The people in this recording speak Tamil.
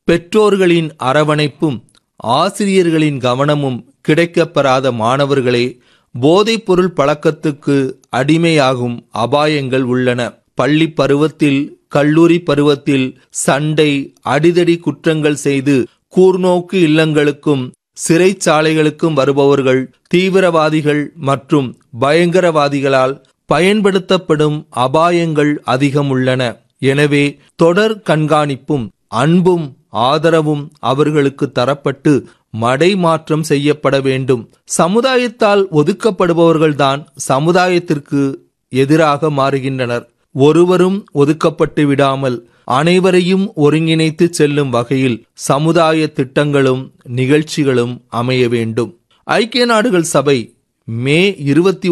பெற்றோர்களின் அரவணைப்பும் ஆசிரியர்களின் கவனமும் கிடைக்கப்பெறாத மாணவர்களே போதைப்பொருள் பழக்கத்துக்கு அடிமையாகும் அபாயங்கள் உள்ளன பள்ளி பருவத்தில் கல்லூரி பருவத்தில் சண்டை அடிதடி குற்றங்கள் செய்து கூர்நோக்கு இல்லங்களுக்கும் சிறைச்சாலைகளுக்கும் வருபவர்கள் தீவிரவாதிகள் மற்றும் பயங்கரவாதிகளால் பயன்படுத்தப்படும் அபாயங்கள் அதிகம் உள்ளன எனவே தொடர் கண்காணிப்பும் அன்பும் ஆதரவும் அவர்களுக்கு தரப்பட்டு மடை மாற்றம் செய்யப்பட வேண்டும் சமுதாயத்தால் ஒதுக்கப்படுபவர்கள்தான் சமுதாயத்திற்கு எதிராக மாறுகின்றனர் ஒருவரும் ஒதுக்கப்பட்டு விடாமல் அனைவரையும் ஒருங்கிணைத்து செல்லும் வகையில் சமுதாய திட்டங்களும் நிகழ்ச்சிகளும் அமைய வேண்டும் ஐக்கிய நாடுகள் சபை மே இருபத்தி